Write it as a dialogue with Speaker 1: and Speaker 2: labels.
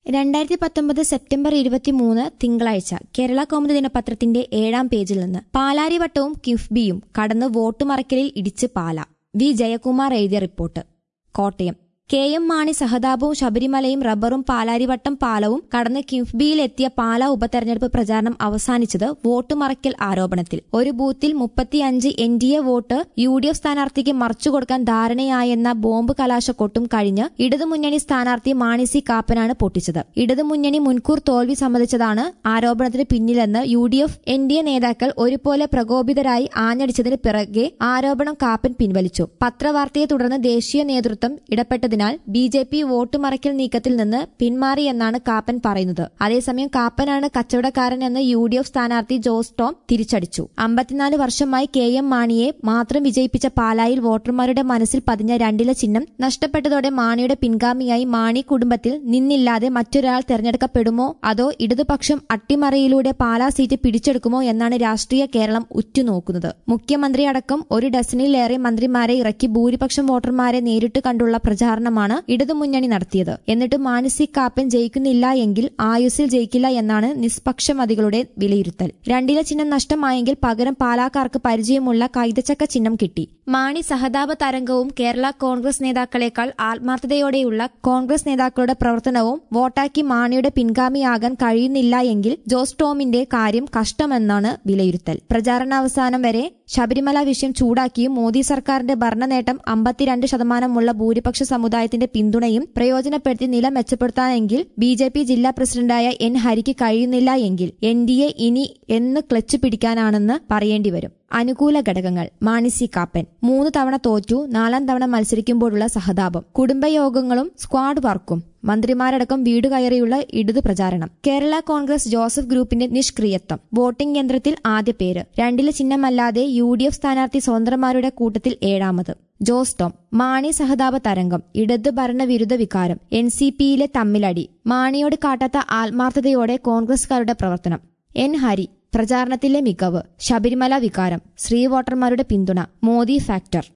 Speaker 1: രണ്ടായിരത്തി പത്തൊമ്പത് സെപ്റ്റംബർ ഇരുപത്തിമൂന്ന് തിങ്കളാഴ്ച കേരള കൗമുദി ദിനപത്രത്തിന്റെ ഏഴാം പേജിൽ നിന്ന് പാലാരിവട്ടവും കിഫ്ബിയും കടന്ന് വോട്ടുമറയ്ക്കലിൽ ഇടിച്ച് പാല വി ജയകുമാർ എഴുതിയ report Kottayam K M Mani സഹതാപവും ശബരിമലയും റബ്ബറും പാലാരിവട്ടം പാലവും കടന്ന് കിഫ്ബിയിലെത്തിയ പാല ഉപതെരഞ്ഞെടുപ്പ് പ്രചാരണം അവസാനിച്ചത് വോട്ടുമറയ്ക്കൽ ആരോപണത്തിൽ ഒരു ബൂത്തിൽ മുപ്പത്തിയഞ്ച് N D A vote U D F സ്ഥാനാർത്ഥിക്ക് മറിച്ചുകൊടുക്കാൻ ധാരണയായെന്ന ബോംബ് കലാശക്കൊട്ടും കഴിഞ്ഞ് ഇടതുമുന്നണി സ്ഥാനാർത്ഥി മാണി സി കാപ്പനാണ് പൊട്ടിച്ചത് ഇടതുമുന്നണി മുൻകൂർ തോൽവി സമ്മതിച്ചതാണ് ആരോപണത്തിന് പിന്നിലെന്ന് U D F N D A നേതാക്കൾ ഒരുപോലെ പ്രകോപിതരായി ആഞ്ഞടിച്ചതിന് പിറകെ ആരോപണം കാപ്പൻ പിൻവലിച്ചു പത്രവാർത്തയെ തുടർന്ന് ദേശീയ നേതൃത്വം ഇടപെട്ടതിനാൽ ബി ജെ പി വോട്ട് മറയ്ക്കൽ നീക്കത്തിൽ നിന്ന് പിന്മാറിയെന്നാണ് കാപ്പൻ പറയുന്നത് അതേസമയം കാപ്പനാണ് കച്ചവടക്കാരൻ എന്ന് യു ഡി എഫ് സ്ഥാനാർത്ഥി ജോസ് ടോം തിരിച്ചടിച്ചു അമ്പത്തിനാല് വർഷമായി കെ എം മാണിയെ മാത്രം വിജയിപ്പിച്ച പാലായിൽ വോട്ടർമാരുടെ മനസ്സിൽ പതിഞ്ഞ രണ്ടില ചിഹ്നം നഷ്ടപ്പെട്ടതോടെ മാണിയുടെ പിൻഗാമിയായി മാണി കുടുംബത്തിൽ നിന്നില്ലാതെ മറ്റൊരാൾ തെരഞ്ഞെടുക്കപ്പെടുമോ അതോ ഇടതുപക്ഷം അട്ടിമറിയിലൂടെ പാലാ സീറ്റ് പിടിച്ചെടുക്കുമോ എന്നാണ് രാഷ്ട്രീയ കേരളം ഉറ്റുനോക്കുന്നത് മുഖ്യമന്ത്രി അടക്കം ഒരു ഡസനിലേറെ മന്ത്രിമാരെ ഇറക്കി ഭൂരിപക്ഷം വോട്ടർമാരെ നേരിട്ട് കണ്ടുള്ള പ്രചാരണമാണ് ഇടതുമുന്നണി നടത്തിയത് എന്നിട്ട് മാനസി കാപ്പൻ ജയിക്കുന്നില്ല എങ്കിൽ ആയുസിൽ ജയിക്കില്ല എന്നാണ് നിഷ്പക്ഷമതികളുടെ വിലയിരുത്തൽ രണ്ടില ചിഹ്നം നഷ്ടമായെങ്കിൽ പകരം പാലാക്കാർക്ക് പരിചയമുള്ള കൈതച്ചക്ക ചിഹ്നം കിട്ടി മാണി സഹതാപ തരംഗവും കേരള കോൺഗ്രസ് നേതാക്കളെക്കാൾ ആത്മാർത്ഥതയോടെയുള്ള കോൺഗ്രസ് നേതാക്കളുടെ പ്രവർത്തനവും വോട്ടാക്കി മാണിയുടെ പിൻഗാമിയാകാൻ കഴിയുന്നില്ല എങ്കിൽ ജോസ് ടോമിന്റെ കാര്യം കഷ്ടമെന്നാണ് വിലയിരുത്തൽ പ്രചാരണാവസാനം വരെ ശബരിമല വിഷയം ചൂടാക്കിയും മോദി സർക്കാരിന്റെ ഭരണനേട്ടം അമ്പത്തിരണ്ട് ശതമാനമുള്ള ഭൂരിപക്ഷ സമുദായത്തിന്റെ പിന്തുണയും പ്രയോജനപ്പെടുത്തി നില മെച്ചപ്പെടുത്താനെങ്കിൽ ബി ജെ പി ജില്ലാ പ്രസിഡന്റായ എൻ ഹരിക്ക് കഴിയുന്നില്ല എങ്കിൽ എൻ ഡി എ ഇനി എന്ന് ക്ലച്ച് പിടിക്കാനാണെന്ന് പറയേണ്ടി വരും അനുകൂല ഘടകങ്ങൾ മാണിസി കാപ്പൻ മൂന്ന് തവണ തോറ്റു നാലാം തവണ മത്സരിക്കുമ്പോഴുള്ള സഹതാപം കുടുംബയോഗങ്ങളും സ്ക്വാഡ് വർക്കും മന്ത്രിമാരടക്കം വീട് കയറിയുള്ള ഇടതു പ്രചാരണം കേരള കോൺഗ്രസ് ജോസഫ് ഗ്രൂപ്പിന്റെ നിഷ്ക്രിയത്വം വോട്ടിംഗ് യന്ത്രത്തിൽ ആദ്യ പേര് രണ്ടിലെ ചിഹ്നമല്ലാതെ യു ഡി എഫ് സ്ഥാനാർത്ഥി സ്വതന്ത്രമാരുടെ കൂട്ടത്തിൽ ഏഴാമത് ജോസ് ടോം മാണി സഹതാപ തരംഗം ഇടത് ഭരണവിരുദ്ധ വികാരം എൻ സി പിയിലെ തമ്മിലടി മാണിയോട് കാട്ടാത്ത ആത്മാർത്ഥതയോടെ കോൺഗ്രസുകാരുടെ പ്രവർത്തനം എൻ ഹരി പ്രചാരണത്തിലെ മികവ് ശബരിമല വികാരം സ്ത്രീ വോട്ടർമാരുടെ പിന്തുണ മോദി ഫാക്ടർ